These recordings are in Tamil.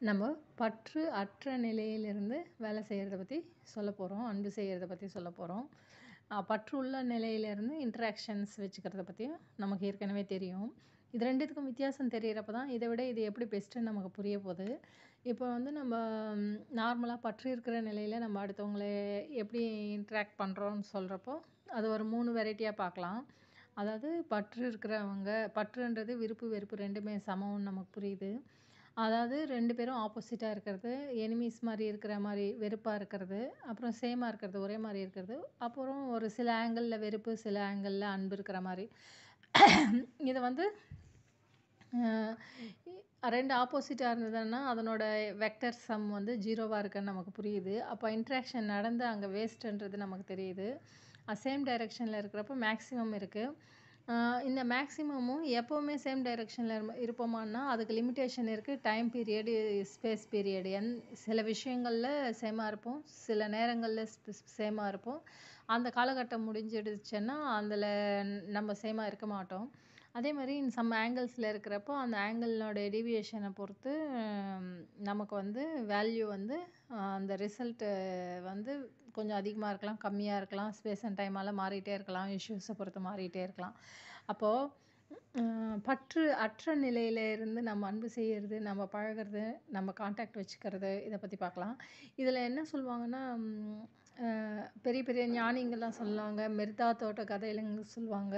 நம்ம பற்று அற்ற நிலையிலிருந்து வேலை செய்கிறத பற்றி சொல்ல போகிறோம் அன்பு செய்கிறத பற்றி சொல்ல போகிறோம் பற்று உள்ள நிலையிலேருந்து இன்ட்ராக்ஷன்ஸ் வச்சுக்கிறத பற்றியும் நமக்கு ஏற்கனவே தெரியும் இது ரெண்டுத்துக்கும் வித்தியாசம் தெரிகிறப்ப தான் இதை விட இது எப்படி பெஸ்ட்டுன்னு நமக்கு புரிய போகுது இப்போ வந்து நம்ம நார்மலாக பற்று இருக்கிற நிலையில் நம்ம அடுத்தவங்கள எப்படி இன்ட்ராக்ட் பண்ணுறோம்னு சொல்கிறப்போ அது ஒரு மூணு வெரைட்டியாக பார்க்கலாம் அதாவது பற்று இருக்கிறவங்க பற்றுன்றது விருப்பு வெறுப்பு ரெண்டுமே சமம்னு நமக்கு புரியுது அதாவது ரெண்டு பேரும் ஆப்போசிட்டாக இருக்கிறது எனிமீஸ் மாதிரி இருக்கிற மாதிரி வெறுப்பாக இருக்கிறது அப்புறம் சேமாக இருக்கிறது ஒரே மாதிரி இருக்கிறது அப்புறம் ஒரு சில ஆங்கிளில் வெறுப்பு சில ஆங்கிளில் அன்பு இருக்கிற மாதிரி இதை வந்து ரெண்டு ஆப்போசிட்டாக இருந்ததுன்னா அதனோட வெக்டர் சம் வந்து ஜீரோவாக இருக்குன்னு நமக்கு புரியுது அப்போ இன்ட்ராக்ஷன் நடந்து அங்கே வேஸ்ட்டுன்றது நமக்கு தெரியுது சேம் டைரெக்ஷனில் இருக்கிறப்போ மேக்ஸிமம் இருக்குது இந்த மேக்ஸிமமும் எப்போவுமே சேம் டைரெக்ஷனில் இருப்போமான்னா அதுக்கு லிமிட்டேஷன் இருக்குது டைம் பீரியடு ஸ்பேஸ் பீரியடு என் சில விஷயங்களில் சேமாக இருப்போம் சில நேரங்களில் சேமாக இருப்போம் அந்த காலகட்டம் முடிஞ்சிடுச்சுன்னா அதில் நம்ம சேமாக இருக்க மாட்டோம் அதே மாதிரி சம் ஆங்கிள்ஸில் இருக்கிறப்போ அந்த ஆங்கிளினோட டீவியேஷனை பொறுத்து நமக்கு வந்து வேல்யூ வந்து அந்த ரிசல்ட்டு வந்து கொஞ்சம் அதிகமாக இருக்கலாம் கம்மியாக இருக்கலாம் ஸ்பேஸ் அண்ட் டைமால் மாறிட்டே இருக்கலாம் இஷ்யூஸை பொறுத்து மாறிட்டே இருக்கலாம் அப்போது பற்று அற்ற நிலையில் இருந்து நம்ம அன்பு செய்கிறது நம்ம பழகிறது நம்ம காண்டாக்ட் வச்சுக்கிறது இதை பற்றி பார்க்கலாம் இதில் என்ன சொல்லுவாங்கன்னா பெரிய பெரிய ஞானிங்கள்லாம் சொல்லுவாங்க மிர்தா தோட்ட கதையிலங்க சொல்லுவாங்க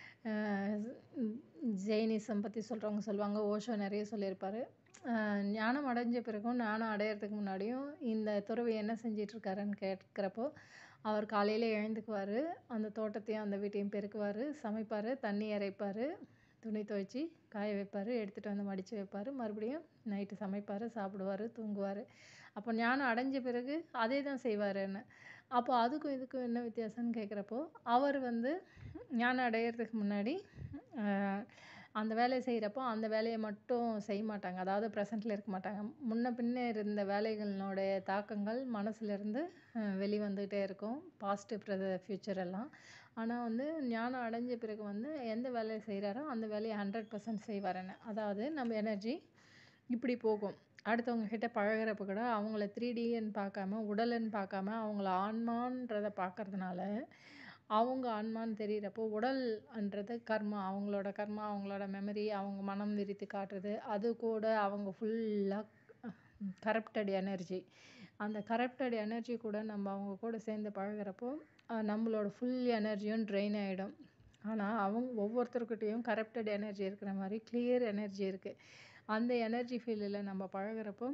ஜெயினிசம் பற்றி சொல்கிறவங்க சொல்லுவாங்க ஓஷோ நிறைய சொல்லியிருப்பார் ஞானம் அடைஞ்ச பிறகும் ஞானம் அடையிறதுக்கு முன்னாடியும் இந்த துறவி என்ன செஞ்சிட்ருக்காருன்னு கேட்குறப்போ அவர் காலையில் எழுந்துக்குவார் அந்த தோட்டத்தையும் அந்த வீட்டையும் பெருக்குவார் சமைப்பார் தண்ணி இறைப்பார் துணி துவைச்சி காய வைப்பார் எடுத்துகிட்டு வந்து மடித்து வைப்பார் மறுபடியும் நைட்டு சமைப்பார் சாப்பிடுவார் தூங்குவார் அப்போ ஞானம் அடைஞ்ச பிறகு அதே தான் செய்வாருன்னு அப்போ அதுக்கும் இதுக்கும் என்ன வித்தியாசம்னு கேட்குறப்போ அவர் வந்து ஞானம் அடையிறதுக்கு முன்னாடி அந்த வேலையை செய்கிறப்போ அந்த வேலையை மட்டும் செய்ய மாட்டாங்க அதாவது ப்ரெசண்ட்டில் இருக்க மாட்டாங்க முன்ன பின்ன இருந்த வேலைகளினுடைய தாக்கங்கள் மனசுலேருந்து வெளிவந்துகிட்டே இருக்கும் பாஸ்ட்டு ப்ரெ ஃப்யூச்சர் எல்லாம் ஆனால் வந்து ஞானம் அடைஞ்ச பிறகு வந்து எந்த வேலையை செய்கிறாரோ அந்த வேலையை ஹண்ட்ரட் பர்சன்ட் செய்வாருன்னு அதாவது நம்ம எனர்ஜி இப்படி போகும் அடுத்தவங்க கிட்ட பழகிறப்ப கூட அவங்கள த்ரீ டின்னு பார்க்காம உடலுன்னு பார்க்காம அவங்கள ஆன்மான்றதை பார்க்கறதுனால அவங்க ஆன்மான்னு தெரிகிறப்போ உடல்ன்றது கர்மா அவங்களோட கர்மா அவங்களோட மெமரி அவங்க மனம் விரித்து காட்டுறது அது கூட அவங்க ஃபுல்லாக கரப்டட் எனர்ஜி அந்த கரப்டட் எனர்ஜி கூட நம்ம அவங்க கூட சேர்ந்து பழகிறப்போ நம்மளோட ஃபுல் எனர்ஜியும் ட்ரெயின் ஆகிடும் ஆனால் அவங்க ஒவ்வொருத்தருக்கிட்டேயும் கரப்டட் எனர்ஜி இருக்கிற மாதிரி கிளியர் எனர்ஜி இருக்குது அந்த எனர்ஜி ஃபீல்டில் நம்ம பழகிறப்போ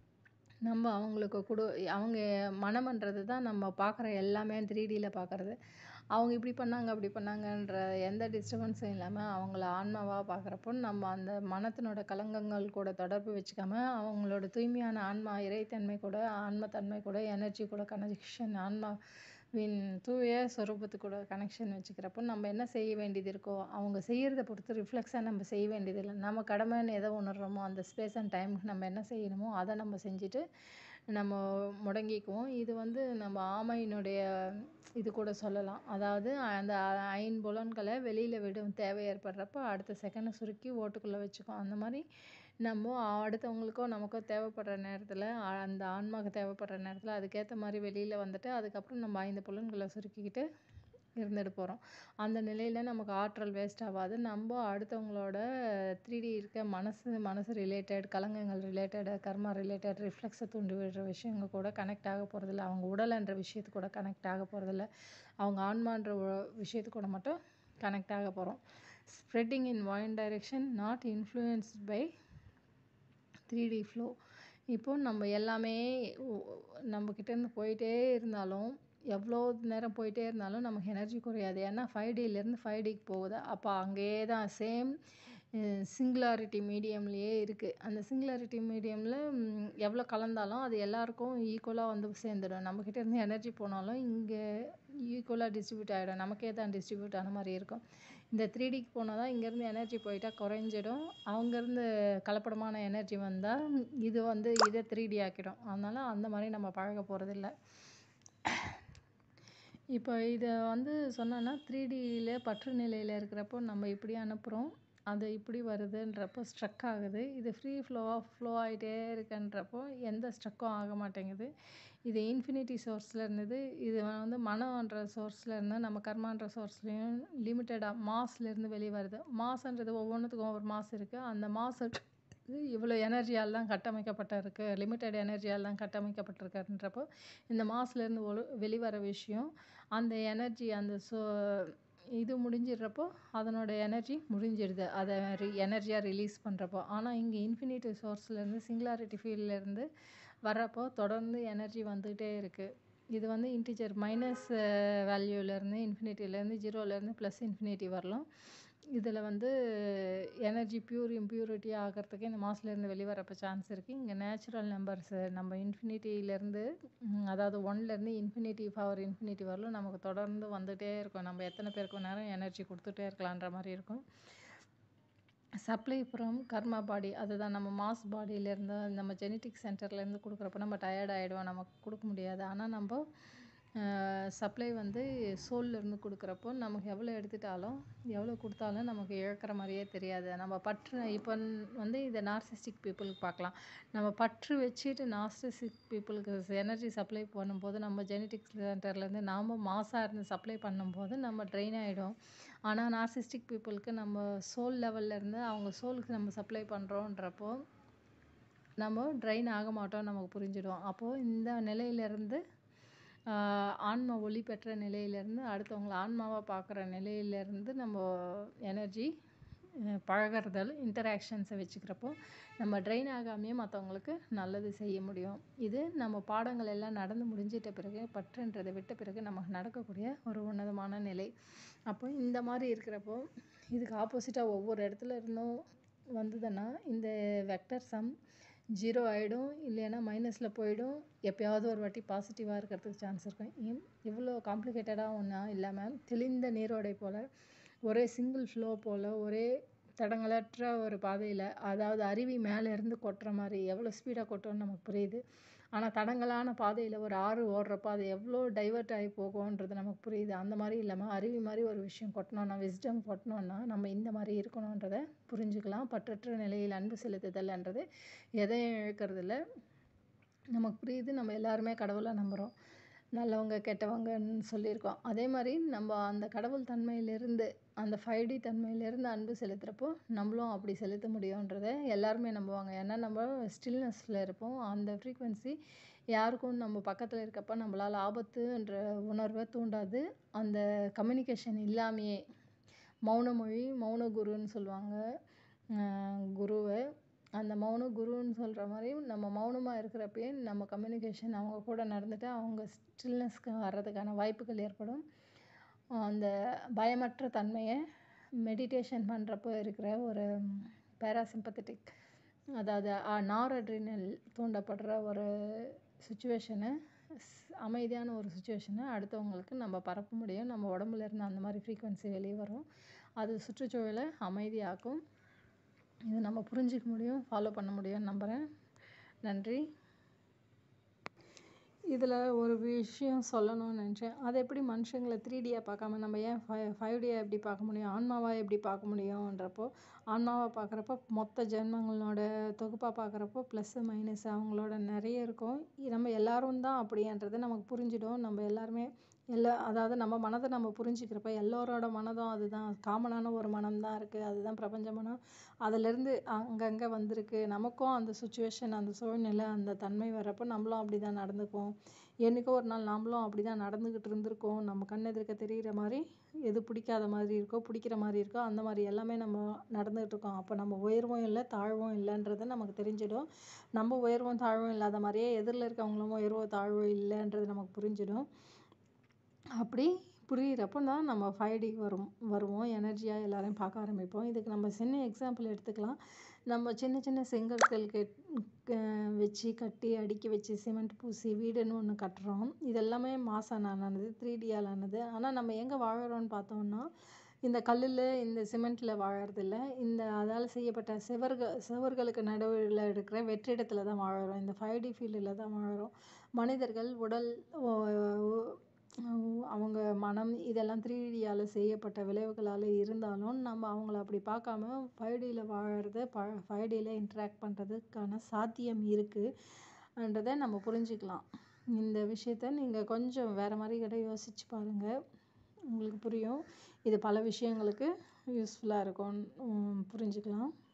நம்ம அவங்களுக்கு கொடு அவங்க மனம்ன்றது தான் நம்ம பார்க்குற எல்லாமே த்ரீ டியில் பார்க்குறது அவங்க இப்படி பண்ணாங்க அப்படி பண்ணாங்கன்ற எந்த டிஸ்டர்பன்ஸும் இல்லாமல் அவங்கள ஆன்மாவாக பார்க்குறப்போ நம்ம அந்த மனத்தினோட கலங்கங்கள் கூட தொடர்பு வச்சுக்காம அவங்களோட தூய்மையான ஆன்மா இறைத்தன்மை கூட ஆன்மத்தன்மை கூட எனர்ஜி கூட கனெக்ஷன் ஆன்மா வின் தூய சொரூபத்து கூட கனெக்ஷன் வச்சுக்கிறப்போ நம்ம என்ன செய்ய வேண்டியது இருக்கோ அவங்க செய்கிறத பொறுத்து ரிஃப்ளெக்ஸாக நம்ம செய்ய வேண்டியதில்லை நம்ம கடமைன்னு எதை உணர்கிறோமோ அந்த ஸ்பேஸ் அண்ட் டைமுக்கு நம்ம என்ன செய்யணுமோ அதை நம்ம செஞ்சுட்டு நம்ம முடங்கிக்குவோம் இது வந்து நம்ம ஆமையினுடைய இது கூட சொல்லலாம் அதாவது அந்த ஐம்புலன்களை வெளியில் விடும் தேவை ஏற்படுறப்போ அடுத்த செகண்டை சுருக்கி ஓட்டுக்குள்ளே வச்சுக்கும் அந்த மாதிரி நம்ம அடுத்தவங்களுக்கோ நமக்கோ தேவைப்படுற நேரத்தில் அந்த ஆன்மாவுக்கு தேவைப்படுற நேரத்தில் அதுக்கேற்ற மாதிரி வெளியில் வந்துட்டு அதுக்கப்புறம் நம்ம ஐந்து புலன்களை சுருக்கிக்கிட்டு இருந்துட்டு போகிறோம் அந்த நிலையில் நமக்கு ஆற்றல் வேஸ்ட் ஆகாது நம்ம அடுத்தவங்களோட த்ரீ டி இருக்க மனசு மனசு ரிலேட்டட் கலங்கங்கள் ரிலேட்டட் கர்மா ரிலேட்டட் ரிஃப்ளெக்ஸை தூண்டி விடுற விஷயங்கள் கூட கனெக்ட் ஆக போகிறதில்ல அவங்க உடல்ன்ற விஷயத்து கூட கனெக்ட் ஆக போகிறதில்ல அவங்க ஆன்மான்ற விஷயத்து கூட மட்டும் கனெக்ட் ஆக போகிறோம் spreading in one direction not influenced by three D flow இப்போது நம்ம எல்லாமே நம்மக்கிட்டேருந்து போயிட்டே இருந்தாலும் எவ்வளோ நேரம் போயிட்டே இருந்தாலும் நமக்கு எனர்ஜி குறையாது ஏன்னா ஃபைவ் டிலேருந்து ஃபைவ் டிக்கு போகுது அப்போ அங்கேயே தான் சேம் சிங்குலாரிட்டி மீடியம்லேயே இருக்குது அந்த சிங்குலாரிட்டி மீடியமில் எவ்வளோ கலந்தாலும் அது எல்லாருக்கும் ஈக்குவலாக வந்து சேர்ந்துடும் நம்மக்கிட்ட இருந்து எனர்ஜி போனாலும் இங்கே ஈக்குவலாக டிஸ்ட்ரிபியூட் ஆகிடும் நமக்கே தான் டிஸ்ட்ரிபியூட் ஆன மாதிரி இருக்கும் இந்த த்ரீ டிக்கு போனால் தான் இங்கேருந்து எனர்ஜி போயிட்டால் குறைஞ்சிடும் அங்கேருந்து கலப்படமான எனர்ஜி வந்தால் இது வந்து இதை த்ரீ டி ஆக்கிடும் அதனால் அந்த மாதிரி நம்ம பழக போகிறதில்ல இப்போ இதை வந்து சொன்னோன்னா த்ரீ டியில் பற்று நிலையில் இருக்கிறப்போ நம்ம இப்படி அனுப்புகிறோம் அது இப்படி வருதுன்றப்போ ஸ்ட்ரக் ஆகுது இது ஃப்ரீ ஃப்ளோவாக ஃப்ளோ ஆகிட்டே இருக்குன்றப்போ எந்த ஸ்ட்ரக்கும் ஆக மாட்டேங்குது இது இன்ஃபினிட்டி சோர்ஸில் இருந்தது இது வந்து மனம்ன்ற சோர்ஸில் இருந்து நம்ம கர்மான்ற சோர்ஸ்லேயும் லிமிட்டடாக மாஸ்லேருந்து வெளியே வருது மாஸ்ன்றது ஒவ்வொன்றுத்துக்கும் ஒவ்வொரு மாஸ் இருக்குது அந்த மாஸ் இவ்வளோ எனர்ஜியால் தான் கட்டமைக்கப்பட்டிருக்கு லிமிட்டட் எனர்ஜியால் தான் கட்டமைக்கப்பட்டிருக்குன்றப்போ இந்த மாஸ்லேருந்து ஒழு வெளிவர விஷயம் அந்த எனர்ஜி அந்த சோ இது முடிஞ்சிடுறப்போ அதனோட எனர்ஜி முடிஞ்சிடுது அதை ரி எனர்ஜியாக ரிலீஸ் பண்ணுறப்போ ஆனால் இங்கே இன்ஃபினிட்டி சோர்ஸ்லேருந்து சிங்குலாரிட்டி ஃபீல்ட்லேருந்து வர்றப்போ தொடர்ந்து எனர்ஜி வந்துகிட்டே இருக்குது இது வந்து இன்டிஜர் மைனஸ் வேல்யூலேருந்து இன்ஃபினிட்டிலேருந்து ஜீரோலேருந்து ப்ளஸ் இன்ஃபினிட்டி வரலாம் இதில் வந்து எனர்ஜி பியூர் இம்ப்யூரிட்டி ஆகிறதுக்கு இந்த மாஸ்லேருந்து வெளிவரப்போ சான்ஸ் இருக்குது இங்கே நேச்சுரல் நம்பர்ஸு நம்ம இன்ஃபினிட்டியிலேருந்து அதாவது ஒன்லேருந்து இன்ஃபினிட்டி பவர் இன்ஃபினிட்டி வரலும் நமக்கு தொடர்ந்து வந்துகிட்டே இருக்கும் நம்ம எத்தனை பேருக்கு நேரம் எனர்ஜி கொடுத்துட்டே இருக்கலான்ற மாதிரி இருக்கும் சப்ளை ஃப்ரம் கர்மா பாடி அதுதான் நம்ம மாஸ் பாடியிலேருந்து நம்ம ஜெனட்டிக் சென்டர்லேருந்து கொடுக்குறப்ப நம்ம டயர்ட் ஆகிடுவோம் நமக்கு கொடுக்க முடியாது ஆனால் நம்ம சப்ளை வந்து சோல்லேருந்து கொடுக்குறப்போ நமக்கு எவ்வளோ எடுத்துட்டாலும் எவ்வளோ கொடுத்தாலும் நமக்கு இழக்கிற மாதிரியே தெரியாது நம்ம பற்று இப்போ வந்து இதை நார்சிஸ்டிக் பீப்புளுக்கு பார்க்கலாம் நம்ம பற்று வச்சுட்டு நார்சிஸ்டிக் பீப்புளுக்கு எனர்ஜி சப்ளை பண்ணும்போது நம்ம ஜெனட்டிக் சென்டர்லேருந்து நாம் மாசாக இருந்து சப்ளை பண்ணும்போது நம்ம ட்ரெயின் ஆகிடும் ஆனால் நார்சிஸ்டிக் பீப்புளுக்கு நம்ம சோல் லெவல்லேருந்து அவங்க சோலுக்கு நம்ம சப்ளை பண்ணுறோன்றப்போ நம்ம ட்ரெயின் ஆக மாட்டோம் நமக்கு புரிஞ்சிடும் அப்போது இந்த நிலையிலேருந்து ஆன்மா ஒளி பெற்ற நிலையிலேருந்து அடுத்தவங்கள ஆன்மாவாக பார்க்குற நிலையிலேருந்து நம்ம எனர்ஜி பழகிறதால இன்டராக்ஷன்ஸை வச்சுக்கிறப்போ நம்ம ட்ரெயின் ஆகாமையே மற்றவங்களுக்கு நல்லது செய்ய முடியும் இது நம்ம பாடங்கள் எல்லாம் நடந்து முடிஞ்சிட்ட பிறகு பற்றுன்றதை விட்ட பிறகு நமக்கு நடக்கக்கூடிய ஒரு உன்னதமான நிலை அப்போ இந்த மாதிரி இருக்கிறப்போ இதுக்கு ஆப்போசிட்டாக ஒவ்வொரு இடத்துல இருந்தும் வந்ததுன்னா இந்த வெக்டர் சம் ஜீரோ ஆகிடும் இல்லைன்னா மைனஸில் போயிடும் எப்போயாவது ஒரு வாட்டி பாசிட்டிவாக இருக்கிறதுக்கு சான்ஸ் இருக்கும் இவ்வளோ காம்ப்ளிகேட்டடாக ஒன்றா இல்லாமல் தெளிந்த நீரோடை போல் ஒரே சிங்கிள் ஃப்ளோ போல் ஒரே தடங்களற்ற ஒரு பாதையில் அதாவது அருவி மேலேருந்து கொட்டுற மாதிரி எவ்வளோ ஸ்பீடாக கொட்டும்னு நமக்கு புரியுது ஆனால் தடங்கலான பாதையில் ஒரு ஆறு ஓடுறப்போ அது எவ்வளோ டைவர்ட் ஆகி போகும்ன்றது நமக்கு புரியுது அந்த மாதிரி இல்லாமல் அருவி மாதிரி ஒரு விஷயம் கொட்டணும்னா விஸ்டம் கொட்டணும்னா நம்ம இந்த மாதிரி இருக்கணுன்றதை புரிஞ்சுக்கலாம் பற்றற்ற நிலையில் அன்பு செலுத்துதல்ன்றது எதையும் இழக்கிறதில்ல நமக்கு புரியுது நம்ம எல்லாருமே கடவுளை நம்புகிறோம் நல்லவங்க கெட்டவங்கன்னு சொல்லியிருக்கோம் அதே மாதிரி நம்ம அந்த கடவுள் தன்மையிலேருந்து அந்த ஃபைவ் டி தன்மையிலேருந்து அன்பு செலுத்துகிறப்போ நம்மளும் அப்படி செலுத்த முடியுன்றதை எல்லாருமே நம்புவாங்க ஏன்னா நம்ம ஸ்டில்னஸில் இருப்போம் அந்த ஃப்ரீக்குவென்சி யாருக்கும் நம்ம பக்கத்தில் இருக்கப்போ நம்மளால் ஆபத்துன்ற உணர்வை தூண்டாது அந்த கம்யூனிகேஷன் இல்லாமையே மௌன மொழி மௌன குருன்னு சொல்லுவாங்க குருவை அந்த மௌன குருன்னு சொல்கிற மாதிரி நம்ம மௌனமாக இருக்கிறப்பயே நம்ம கம்யூனிகேஷன் அவங்க கூட நடந்துட்டு அவங்க ஸ்டில்னஸ்க்கு வர்றதுக்கான வாய்ப்புகள் ஏற்படும் அந்த பயமற்ற தன்மையை மெடிடேஷன் பண்ணுறப்போ இருக்கிற ஒரு பேராசிம்பத்தட்டிக் அதாவது நார் அட்ரினல் தூண்டப்படுற ஒரு சுச்சுவேஷனை அமைதியான ஒரு சுச்சுவேஷனை அடுத்தவங்களுக்கு நம்ம பரப்ப முடியும் நம்ம உடம்புல இருந்து அந்த மாதிரி ஃப்ரீக்குவென்சி வெளியே வரும் அது சுற்றுச்சூழலை அமைதியாக்கும் இது நம்ம புரிஞ்சிக்க முடியும் ஃபாலோ பண்ண முடியும்னு நம்புகிறேன் நன்றி இதில் ஒரு விஷயம் சொல்லணும்னு நினச்சேன் அதை எப்படி மனுஷங்களை த்ரீ டியாக பார்க்காம நம்ம ஏன் ஃபைவ் ஃபைவ் டியாக எப்படி பார்க்க முடியும் ஆன்மாவாக எப்படி பார்க்க முடியும்ன்றப்போ ஆன்மாவை பார்க்குறப்போ மொத்த ஜென்மங்களோட தொகுப்பாக பார்க்குறப்போ ப்ளஸ்ஸு மைனஸ் அவங்களோட நிறைய இருக்கும் நம்ம எல்லாரும் தான் அப்படின்றது நமக்கு புரிஞ்சிடும் நம்ம எல்லாருமே எல்லா அதாவது நம்ம மனதை நம்ம புரிஞ்சுக்கிறப்ப எல்லோரோட மனதும் அதுதான் காமனான ஒரு மனம் தான் இருக்குது அதுதான் பிரபஞ்ச மனம் அதிலேருந்து அங்கங்கே வந்திருக்கு நமக்கும் அந்த சுச்சுவேஷன் அந்த சூழ்நிலை அந்த தன்மை வர்றப்போ நம்மளும் அப்படி தான் நடந்துக்குவோம் என்றைக்கோ ஒரு நாள் நாமளும் அப்படி தான் நடந்துக்கிட்டு இருந்திருக்கோம் நம்ம கண் எதிர்க்க தெரிகிற மாதிரி எது பிடிக்காத மாதிரி இருக்கோ பிடிக்கிற மாதிரி இருக்கோ அந்த மாதிரி எல்லாமே நம்ம நடந்துகிட்டு இருக்கோம் அப்போ நம்ம உயர்வும் இல்லை தாழ்வும் இல்லைன்றது நமக்கு தெரிஞ்சிடும் நம்ம உயர்வும் தாழ்வும் இல்லாத மாதிரியே எதிரில் இருக்கவங்களும் உயர்வோ தாழ்வோ இல்லைன்றது நமக்கு புரிஞ்சிடும் அப்படி புரியிறப்போ தான் நம்ம ஃபைவ் டி வரும் வருவோம் எனர்ஜியாக எல்லாரையும் பார்க்க ஆரம்பிப்போம் இதுக்கு நம்ம சின்ன எக்ஸாம்பிள் எடுத்துக்கலாம் நம்ம சின்ன சின்ன செங்கற்கள் கெட் வச்சு கட்டி அடுக்கி வச்சு சிமெண்ட் பூசி வீடுன்னு ஒன்று கட்டுறோம் இது எல்லாமே மாசால் ஆனது த்ரீ டியால் ஆனது ஆனால் நம்ம எங்கே வாழறோம்னு பார்த்தோம்னா இந்த கல்லில் இந்த சிமெண்ட்டில் வாழறதில்ல இந்த அதால் செய்யப்பட்ட சுவர்கள் சுவர்களுக்கு நடுவில் இருக்கிற வெற்றிடத்தில் தான் வாழறோம் இந்த ஃபைவ் டி ஃபீல்டில் தான் வாழறோம் மனிதர்கள் உடல் அவங்க மனம் இதெல்லாம் த்ரீ டியால் செய்யப்பட்ட விளைவுகளால் இருந்தாலும் நம்ம அவங்கள அப்படி பார்க்காம ஃபைவ் டியில் வாழறத ப ஃபைவ் டியில் இன்ட்ராக்ட் பண்ணுறதுக்கான சாத்தியம் இருக்குன்றதை நம்ம புரிஞ்சுக்கலாம் இந்த விஷயத்த நீங்கள் கொஞ்சம் வேறு மாதிரி கூட யோசிச்சு பாருங்கள் உங்களுக்கு புரியும் இது பல விஷயங்களுக்கு யூஸ்ஃபுல்லாக இருக்கும் புரிஞ்சுக்கலாம்